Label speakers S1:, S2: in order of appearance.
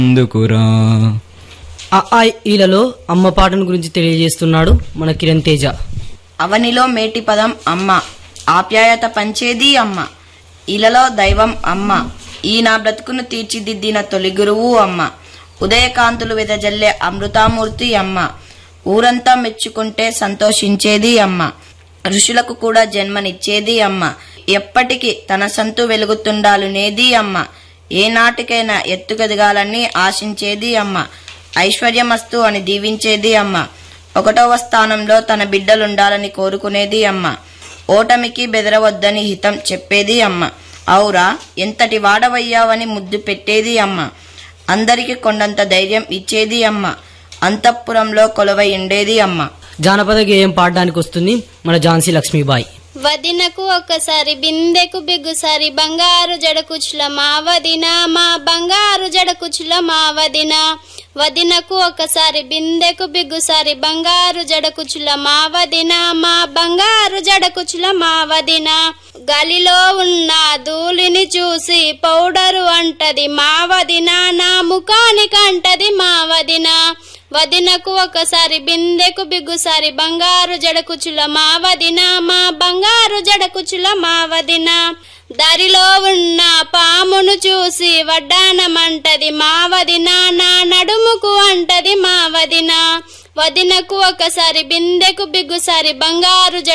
S1: ఎందుకురా
S2: ఆ ఆ ఈలలో అమ్మ పాటను గురించి తెలియజేస్తున్నాడు మన కిరణ్ తేజ
S3: అవనిలో మేటి పదం అమ్మ ఆప్యాయత పంచేది అమ్మ ఇలలో దైవం అమ్మ ఈ నా బ్రతుకును తీర్చిదిద్దిన తొలి గురువు అమ్మ ఉదయకాంతులు వెదజల్లే అమృతామూర్తి అమ్మ ఊరంతా మెచ్చుకుంటే సంతోషించేది అమ్మ ఋషులకు కూడా జన్మనిచ్చేది అమ్మ ఎప్పటికీ తన సంతు వెలుగుతుండాలనేది అమ్మ ఏ నాటికైనా ఎత్తుకెదగాలని ఆశించేది అమ్మ ఐశ్వర్యమస్తు అని దీవించేది అమ్మ ఒకటవ స్థానంలో తన బిడ్డలుండాలని కోరుకునేది అమ్మ ఓటమికి బెదరవద్దని హితం చెప్పేది అమ్మ ఔరా ఎంతటి వాడవయ్యావని ముద్దు పెట్టేది అమ్మ అందరికి కొండంత ధైర్యం ఇచ్చేది అమ్మ అంతఃపురంలో కొలువై ఉండేది అమ్మ
S2: జానపద గేయం పాడడానికి వస్తుంది మన ఝాన్సీ లక్ష్మీబాయి
S4: వదినకు ఒకసారి బిందెకు బిగ్గుసారి బంగారు జడకుచుల మా వదిన మా బంగారు జడకుచుల మా వదిన వదినకు ఒకసారి బిందెకు బిగ్గుసారి బంగారు జడకుచుల మా వదిన మా బంగారు జడకుచుల మా వదిన గాలిలో ఉన్న ధూళిని చూసి పౌడరు అంటది మా వదిన నా ముఖానికి అంటది మా వదిన వదినకు ఒకసారి బిందెకు బిగ్గుసారి బంగారు జడకుచుల మా వదిన మా బంగారు జడకుచుల మా వదిన దారిలో ఉన్న పామును చూసి వడ్డానమంటది మా వదిన నా నడుముకు అంటది మా వదిన వదినకు ఒకసారి బిందెకు బిగ్గుసారి బంగారు జడ